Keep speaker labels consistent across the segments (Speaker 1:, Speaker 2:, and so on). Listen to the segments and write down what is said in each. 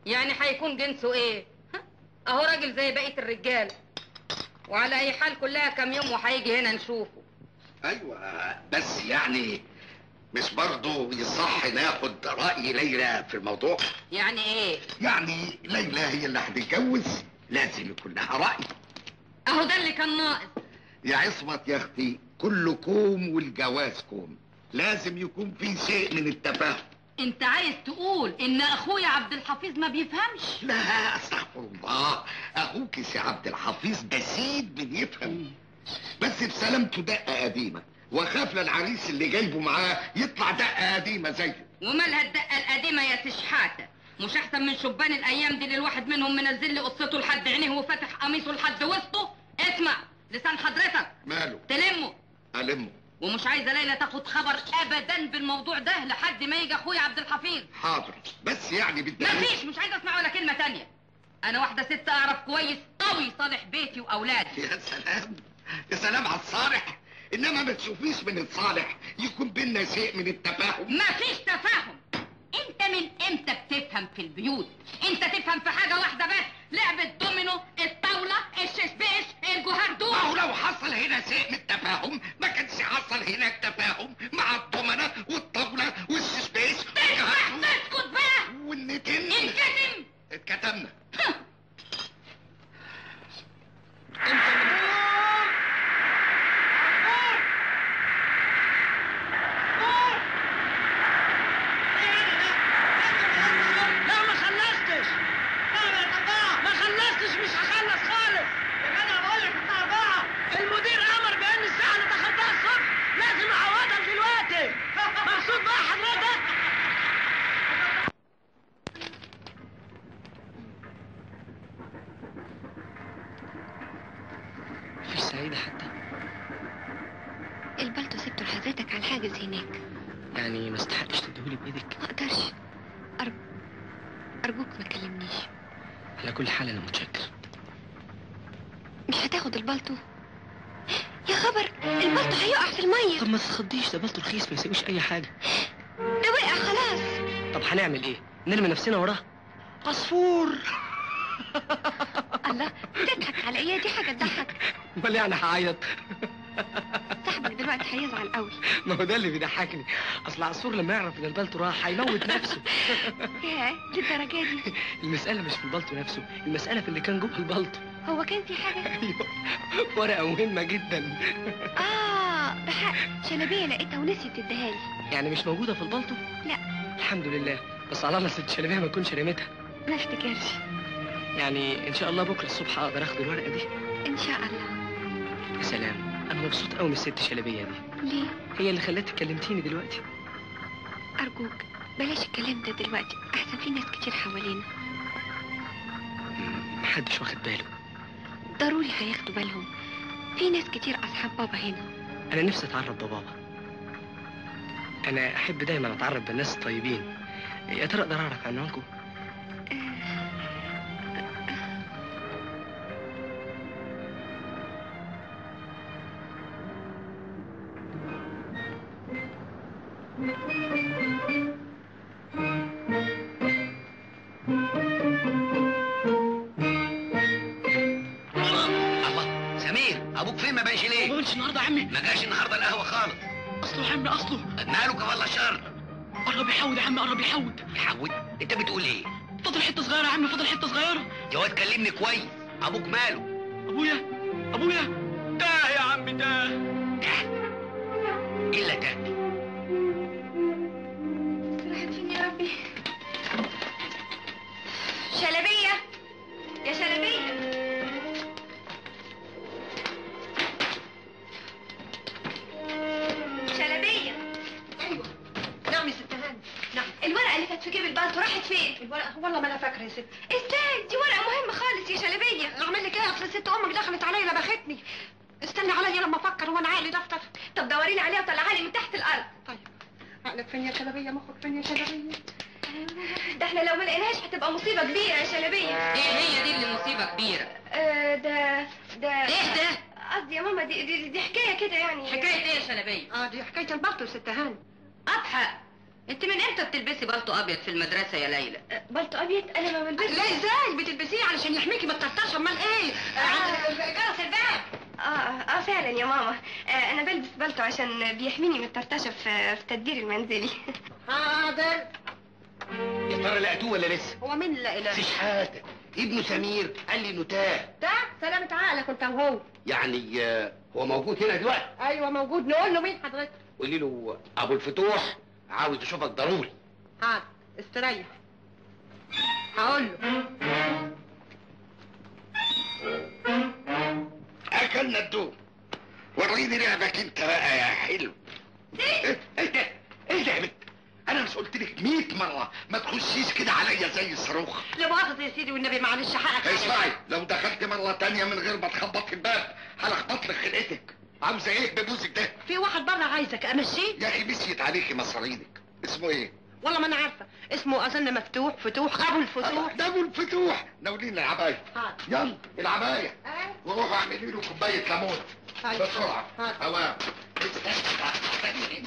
Speaker 1: يعني هيكون جنسه ايه ها؟ اهو راجل زي بقيه الرجال وعلى اي حال كلها كام يوم وهيجي هنا نشوفه
Speaker 2: ايوه بس يعني مش برضه يصح ناخد راي ليلى في الموضوع
Speaker 1: يعني ايه
Speaker 2: يعني ليلى هي اللي هتتجوز لازم يكون لها راي
Speaker 1: اهو ده اللي كان ناقص
Speaker 2: يا عصمت يا اختي كل كوم والجواز كوم لازم يكون في شيء من التفاهم
Speaker 1: انت عايز تقول ان اخويا عبد الحفيظ ما بيفهمش
Speaker 2: لا استغفر الله اخوك سي عبد الحفيظ بسيط بيفهم بس بسلامته دقه قديمه واخاف للعريس اللي جايبه معاه يطلع دقه قديمه زيه
Speaker 1: ومالها الدقه القديمه يا تشحاته مش احسن من شبان الايام دي اللي الواحد منهم منزل لي قصته لحد عينيه وفاتح قميصه لحد وسطه اسمع لسان حضرتك
Speaker 2: ماله
Speaker 1: تلمه
Speaker 2: المه
Speaker 1: ومش عايزه ليلى تاخد خبر ابدا بالموضوع ده لحد ما يجي اخويا عبد الحفيظ
Speaker 2: حاضر بس يعني بدي
Speaker 1: مفيش مش عايزه اسمع ولا كلمه تانية انا واحده ست اعرف كويس قوي صالح بيتي واولادي
Speaker 2: يا سلام يا سلام على الصالح انما ما تشوفيش من الصالح يكون بينا شيء من التفاهم
Speaker 1: مفيش تفاهم انت من امتى بتفهم في البيوت انت تفهم في حاجه واحده بس لعبه دومينو الطاوله الششبيش الجهردون
Speaker 2: ما هو لو حصل هنا شيء من التفاهم ما كانش حصل هناك تفاهم مع الضمنة والطاولة والسسبيس
Speaker 1: تسمح تسكت بقى
Speaker 2: والنتن
Speaker 1: انكتم
Speaker 2: اتكتمنا
Speaker 3: لا ما خلصتش ما خلصتش مش هخلص خالص يا جدع بقول لك الساعه 4 المدير امر بان الساعه اللي اتاخرتها الصبح لازم اعوضها دلوقتي مبسوط بقى حضرتك
Speaker 4: مفيش سعيدة حتى
Speaker 5: البلطو سبته لحضرتك على الحاجز هناك
Speaker 4: يعني ما استحقش تديهولي بإيدك
Speaker 5: ما اقدرش أرج... ارجوك ما تكلمنيش
Speaker 4: على كل حال أنا متشكر
Speaker 5: مش هتاخد البلطو يا خبر البلطو هيقع في الميه
Speaker 4: طب ما تتخضيش ده بلطو رخيص ما يسويش أي حاجة
Speaker 5: ده وقع خلاص
Speaker 4: طب هنعمل إيه؟ نرمي نفسنا وراه عصفور
Speaker 5: الله بتضحك على ايه دي حاجه تضحك
Speaker 4: امال يعني هعيط
Speaker 5: صاحبك دلوقتي هيزعل قوي
Speaker 4: ما هو ده اللي بيضحكني اصل عصفور لما يعرف ان البلطو راح هيموت نفسه
Speaker 5: ياه للدرجه دي
Speaker 4: المسألة مش في البلطو نفسه المسألة في اللي كان جوه البلطو
Speaker 5: هو كان في حاجه
Speaker 4: ايوه ورقة مهمة جدا
Speaker 5: اه بحق شلبيه لقيتها ونسيت تديها لي
Speaker 4: يعني مش موجودة في البلطو؟
Speaker 5: لا
Speaker 4: الحمد لله بس على الله ست شلبيه ما تكونش رميتها
Speaker 5: ما افتكرش
Speaker 4: يعني ان شاء الله بكره الصبح اقدر اخد الورقة دي
Speaker 5: ان شاء الله
Speaker 4: يا سلام انا مبسوط قوي من الست شلبيه دي
Speaker 5: ليه
Speaker 4: هي اللي خلتك كلمتيني دلوقتي
Speaker 5: ارجوك بلاش الكلام ده دلوقتي احسن في ناس كتير حوالينا
Speaker 4: مم، محدش واخد باله
Speaker 5: ضروري هياخدوا بالهم في ناس كتير اصحاب بابا هنا
Speaker 4: انا نفسي اتعرف ببابا انا احب دايما اتعرف بالناس الطيبين يا ترى اقدر اعرف عنوانكم
Speaker 2: الله سمير ابوك فين ما بقاش ليه؟
Speaker 3: ما النهارده يا عمي
Speaker 2: ما جاش النهارده القهوه خالص
Speaker 3: اصله يا عمي اصله
Speaker 2: مالك ولا شر
Speaker 3: قرب يحود يا عمي قرب يحود
Speaker 2: يحود انت بتقول ايه؟
Speaker 3: فاضل حته صغيره يا عمي فاضل حته صغيره
Speaker 2: يا واد كلمني كويس ابوك ماله؟
Speaker 3: ابويا ابويا تاه يا عمي تاه
Speaker 2: الا ده
Speaker 5: راحت فين يا ربي شلبيه يا شلبيه شلبيه
Speaker 6: ايوه نعم يا ست هاني نعم
Speaker 5: الورقه اللي كانت في جيب البلطو راحت فين
Speaker 6: الورقه والله ما انا فاكره يا ست
Speaker 5: ازاي دي ورقه مهمه خالص يا شلبيه
Speaker 6: اعمل لك ايه اصل ست امك دخلت عليا لبختني استني عليا لما افكر وانا عقلي دفتر
Speaker 5: طب دوريني عليها وطلعها لي من تحت الارض
Speaker 6: طيب عقلك فين يا شلبيه مخك فين يا شلبيه
Speaker 5: ده احنا لو ما لقيناهاش هتبقى مصيبه كبيره يا شلبيه
Speaker 1: ايه هي دي اللي مصيبه كبيره
Speaker 5: آه ده ده
Speaker 1: ايه ده
Speaker 5: قصدي يا ماما دي, دي, دي حكايه كده يعني
Speaker 1: حكايه ايه يا شلبيه
Speaker 6: اه دي حكايه البلطو يا ست هاني
Speaker 1: اضحى انت من امتى بتلبسي بالطو ابيض في المدرسه يا ليلى
Speaker 5: بلطو ابيض انا ما بلبسش
Speaker 6: لا ازاي بتلبسيه علشان يحميكي من الطرطشه امال ايه آه، جرس الباب
Speaker 5: اه اه فعلا يا ماما آه انا بلبس بلطو عشان بيحميني من الطرطشه في في التدبير المنزلي
Speaker 6: حاضر
Speaker 7: يا ترى لقيتوه ولا لسه؟
Speaker 6: هو مين اللي لا
Speaker 7: سي شحاته ابنه سمير قال لي انه تاه
Speaker 6: ده سلامة عقلك انت وهو
Speaker 7: يعني آه، هو موجود هنا دلوقتي
Speaker 6: ايوه موجود نقول له مين حضرتك
Speaker 7: قولي له ابو الفتوح عاوز يشوفك ضروري
Speaker 6: حاضر استريح هقول له
Speaker 2: اكلنا الدوب وريني لعبك انت بقى يا حلو ايه ايه ده ايه ده يا بنت انا مش قلت لك 100 مره ما تخشيش كده عليا زي الصاروخ
Speaker 6: لا مؤاخذة يا سيدي والنبي معلش حقك عليا.
Speaker 2: اسمعي لو دخلت مره تانية من غير ما تخبط في الباب هلخبط لك خلقتك عاوزه ايه ببوزك ده
Speaker 6: في واحد بره عايزك امشيه
Speaker 2: يا اخي مشيت عليكي مصارينك اسمه ايه
Speaker 6: والله ما انا عارفه اسمه اظن مفتوح فتوح ابو الفتوح
Speaker 2: ده ابو الفتوح ناولين العبايه
Speaker 6: حاضر
Speaker 2: يلا العبايه
Speaker 6: أيوة.
Speaker 2: وروحوا اعملي له كوبايه ليمون
Speaker 6: أيوة.
Speaker 2: بسرعه
Speaker 6: حاضر.
Speaker 2: هوام استنى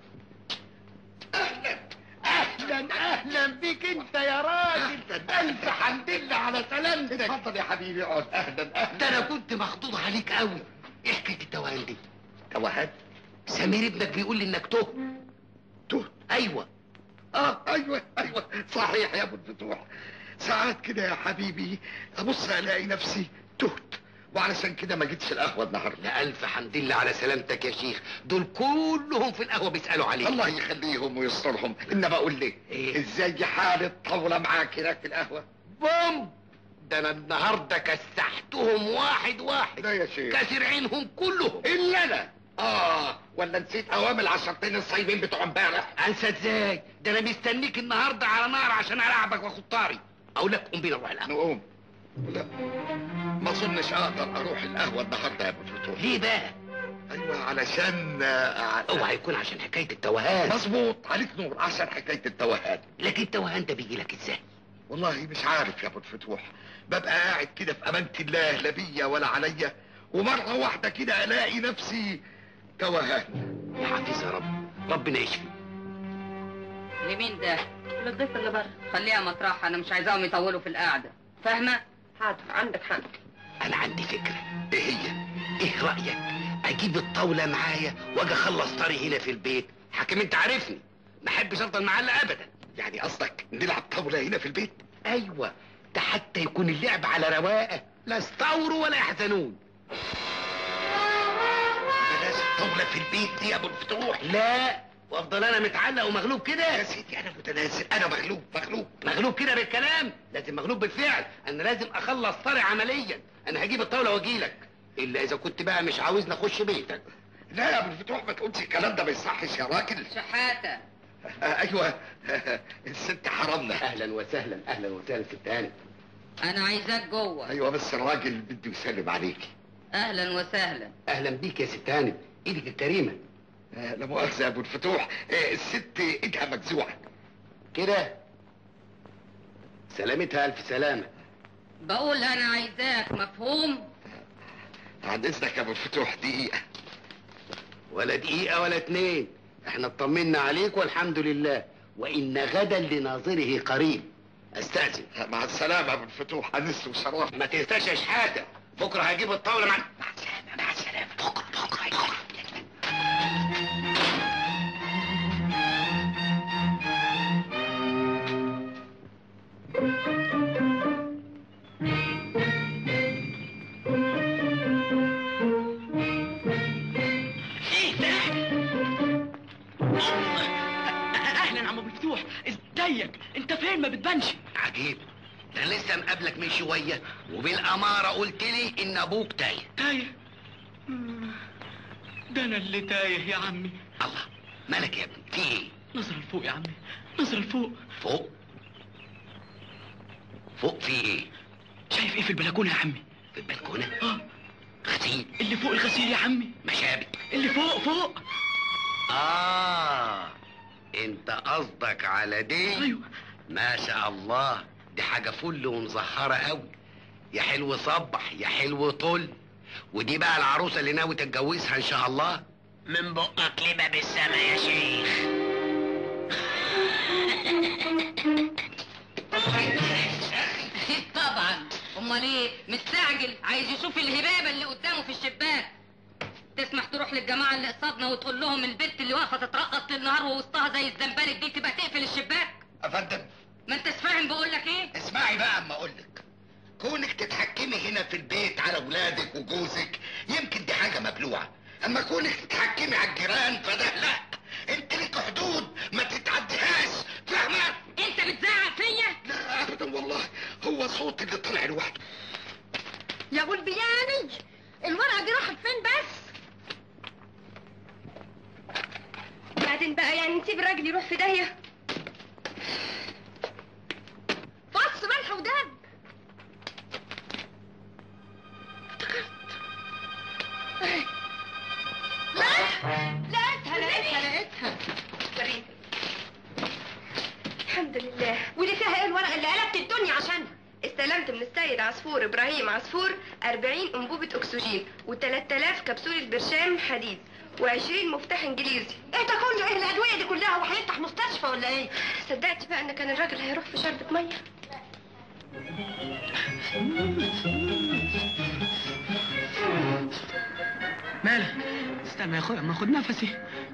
Speaker 2: اهلا اهلا اهلا بك انت يا راجل الف حمد لله على سلامتك اتفضل يا حبيبي اقعد اهلا اهلا
Speaker 7: ده انا كنت مخضوض عليك قوي ايه حكايه التوهان دي توهان سمير ابنك بيقول لي انك تهت
Speaker 2: تهت
Speaker 7: ايوه
Speaker 2: اه ايوه ايوه صحيح يا ابو الفتوح ساعات كده يا حبيبي ابص الاقي نفسي تهت وعلشان كده ما جيتش القهوه النهارده
Speaker 7: لا الف حمد لله على سلامتك يا شيخ دول كلهم في القهوه بيسالوا عليك
Speaker 2: الله يخليهم ويسترهم انما اقول لك
Speaker 7: إيه؟
Speaker 2: ازاي حالة طاولة معاك هناك في القهوة
Speaker 7: بوم ده انا النهارده كسحتهم واحد واحد
Speaker 2: ده يا شيخ
Speaker 7: كسر عينهم كلهم
Speaker 2: الا انا اه ولا نسيت اوامر العشرتين الصايمين بتوع امبارح
Speaker 7: انسى ازاي ده انا مستنيك النهارده على نار عشان العبك واخد طاري اقول لك قوم بينا نروح القهوه
Speaker 2: نقوم لا ما اظنش اقدر اروح القهوة النهارده يا ابو الفتوح
Speaker 7: ليه بقى
Speaker 2: ايوه علشان آه،
Speaker 7: اوعى يكون عشان حكايه التوهان
Speaker 2: مظبوط عليك نور عشان حكاية التوهان
Speaker 7: لكن التوهان ده بيجي لك ازاي
Speaker 2: والله مش عارف يا ابو الفتوح ببقى قاعد كده في امانة الله لا بيا ولا عليا ومرة واحدة كده الاقي نفسي توهان
Speaker 7: يا حافظ يا رب ربنا يشفي
Speaker 1: لمين ده
Speaker 6: للضيف اللي بره
Speaker 1: خليها مطرحها انا مش عايزاهم يطولوا في القعده فاهمه
Speaker 6: حاضر عندك حق
Speaker 7: انا عندي فكره
Speaker 2: ايه هي
Speaker 7: ايه رايك اجيب الطاوله معايا واجي اخلص طاري هنا في البيت حكم انت عارفني ما احبش افضل معلق ابدا
Speaker 2: يعني قصدك نلعب طاولة هنا في البيت
Speaker 7: ايوه ده حتى يكون اللعب على رواقه لا استوروا ولا يحزنون
Speaker 2: بلاش الطاولة في البيت دي يا ابو الفتوح
Speaker 7: لا وافضل انا متعلق ومغلوب كده
Speaker 2: يا سيدي انا متنازل انا مغلوب مغلوب
Speaker 7: مغلوب كده بالكلام لازم مغلوب بالفعل انا لازم اخلص طاري عمليا انا هجيب الطاوله واجيلك الا اذا كنت بقى مش عاوزني اخش بيتك
Speaker 2: لا يا ابو الفتوح ما تقولش الكلام ده ما يصحش يا راجل
Speaker 1: شحاته
Speaker 2: آه ايوه الست حرمنا
Speaker 7: اهلا وسهلا اهلا وسهلا ست هاني
Speaker 1: انا عايزاك جوه
Speaker 2: ايوه بس الراجل بده يسلم عليكي
Speaker 1: اهلا وسهلا
Speaker 7: اهلا بيك يا ست هاني ايدك الكريمه
Speaker 2: آه لا مؤاخذة يا ابو الفتوح آه الست ايدها مجزوعة
Speaker 7: كده سلامتها الف سلامه
Speaker 1: بقول انا عايزاك مفهوم
Speaker 2: عن اذنك يا ابو الفتوح دقيقة
Speaker 7: ولا دقيقه ولا اتنين احنا اطمنا عليك والحمد لله وان غدا لناظره قريب استاذن
Speaker 2: آه، مع السلامة يا ابو الفتوح انست وشرفت
Speaker 7: ما تنساش يا شحاته بكره هجيب الطاوله مع مع السلامه مع السلامه بكره بكره بكره
Speaker 3: ايه ده اهلا عم ابو الفتوح ازيك انت فين ما بتبانش
Speaker 7: عجيب ده أنا لسه مقابلك من شويه وبالاماره قلت لي ان ابوك تايه
Speaker 3: تايه ده انا اللي تايه يا عمي
Speaker 7: الله مالك يا ابني في ايه
Speaker 3: نظر لفوق يا عمي نظر لفوق
Speaker 7: فوق فوق في ايه
Speaker 3: شايف ايه في البلكونه يا عمي
Speaker 7: في البلكونه
Speaker 3: اه
Speaker 7: غسيل
Speaker 3: اللي فوق الغسيل يا عمي
Speaker 7: مشابك
Speaker 3: اللي فوق فوق
Speaker 7: اه انت قصدك على دي
Speaker 3: ايوه
Speaker 7: ما شاء الله دي حاجة فل ومزهرة قوي يا حلو صبح يا حلو طل ودي بقى العروسة اللي ناوي تتجوزها ان شاء الله
Speaker 3: من بقك لباب السما يا شيخ
Speaker 1: طبعا امال ايه مستعجل عايز يشوف الهبابه اللي قدامه في الشباك تسمح تروح للجماعه اللي قصادنا وتقول لهم البت اللي واقفه تترقص للنهار ووسطها زي الزنبلك دي تبقى تقفل الشباك
Speaker 2: افندم
Speaker 1: ما انتش فاهم بقول لك ايه
Speaker 2: اسمعي بقى اما اقول لك كونك تتحكمي هنا في البيت على ولادك وجوزك يمكن دي حاجه مبلوعه اما كونك تتحكمي على الجيران فده لا انت لك حدود ما تتعديهاش فاهمه
Speaker 1: انت بتزعق فيا
Speaker 2: لا ابدا والله هو صوت اللي طلع لوحده
Speaker 6: يا غلبياني الورقه دي راحت فين بس
Speaker 5: بعدين بقى يعني نسيب الراجل يروح في داهيه
Speaker 6: فص ملح ودب لقيتها لقيتها لقيتها
Speaker 5: وريني الحمد لله
Speaker 6: ودي فيها ايه الورقه اللي قلبت الدنيا عشانها
Speaker 5: استلمت من السيد عصفور ابراهيم عصفور 40 انبوبه اكسجين و3000 كبسوله برشام حديد و20 مفتاح انجليزي
Speaker 6: ايه ده كله ايه الادويه دي كلها وهيفتح مستشفى ولا ايه
Speaker 5: صدقت بقى ان كان الراجل هيروح في شربة ميه
Speaker 3: مالك استنى يا اخويا ما اخد نفسي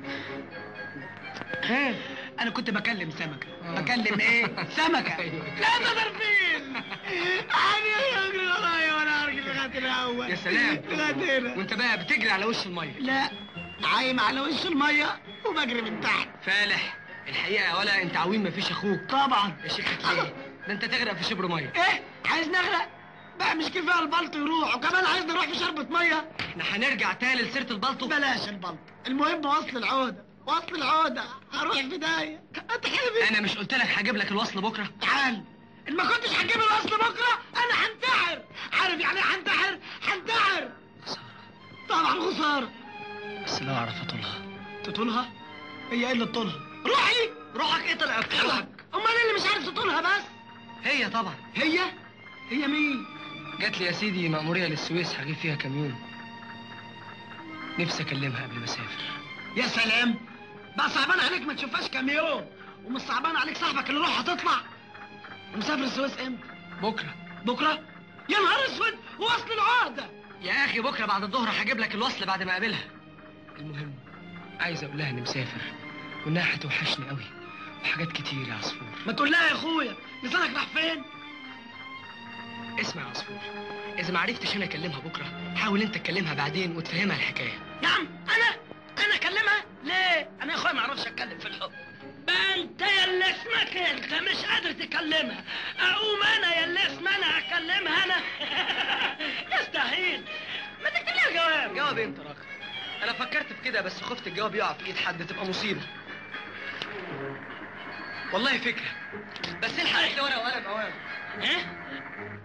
Speaker 3: ايه انا كنت بكلم سمكه بكلم ايه سمكه لا ده ضربين انا يجري ورايا وانا ارجل لغايه الاول
Speaker 4: يا سلام
Speaker 3: لغايه هنا
Speaker 4: وانت بقى بتجري على وش الميه
Speaker 3: لا عايم على وش الميه وبجري من تحت
Speaker 4: فالح الحقيقه يا ولا انت عويم مفيش اخوك
Speaker 3: طبعا
Speaker 4: يا شيخ ليه ده انت تغرق في شبر ميه
Speaker 3: ايه عايز نغرق بقى مش كفايه البلط يروح وكمان عايز نروح في شربة ميه
Speaker 4: احنا هنرجع تاني لسيره البلطو
Speaker 3: بلاش البلط المهم وصل العودة وصل العودة هروح بداية اتحبس
Speaker 4: انا مش قلت لك هجيب لك الوصل بكره
Speaker 3: تعال ان ما كنتش هتجيب الوصل بكرة انا هنتحر عارف يعني ايه هنتحر هنتحر طبعا خسارة
Speaker 4: بس لو اعرف اطولها
Speaker 3: تطولها هي ايه اللي تطولها روحي
Speaker 4: روحك ايه طلع روحك
Speaker 3: امال ايه اللي مش عارف تطولها بس
Speaker 4: هي طبعا
Speaker 3: هي هي مين
Speaker 4: جات لي يا سيدي مأمورية للسويس هجيب فيها كام يوم نفسي اكلمها قبل ما اسافر
Speaker 3: يا سلام بقى صعبان عليك ما تشوفهاش كام يوم ومش صعبان عليك صاحبك اللي روحه تطلع ومسافر السويس امتى
Speaker 4: بكره
Speaker 3: بكره يا نهار اسود وصل العهده
Speaker 4: يا اخي بكره بعد الظهر هجيب لك الوصل بعد ما اقابلها المهم عايز اقول لها اني مسافر وانها هتوحشني قوي وحاجات كتير يا عصفور
Speaker 3: ما تقول لها يا اخويا لسانك راح فين
Speaker 4: اسمع يا عصفور اذا ما عرفتش انا اكلمها بكره حاول انت تكلمها بعدين وتفهمها الحكايه
Speaker 3: يا عم انا انا اكلمها ليه انا يا اخويا ما اعرفش اتكلم في الحب بقى انت يا اللي اسمك انت مش قادر تكلمها اقوم انا يا اللي اسمي انا اكلمها انا يستحيل ما تكتب لها جواب
Speaker 4: جواب انت راجل انا فكرت في كده بس خفت الجواب يقع في ايد حد تبقى مصيبه والله فكره بس الحق لي ورقه وقلم اوام
Speaker 3: ايه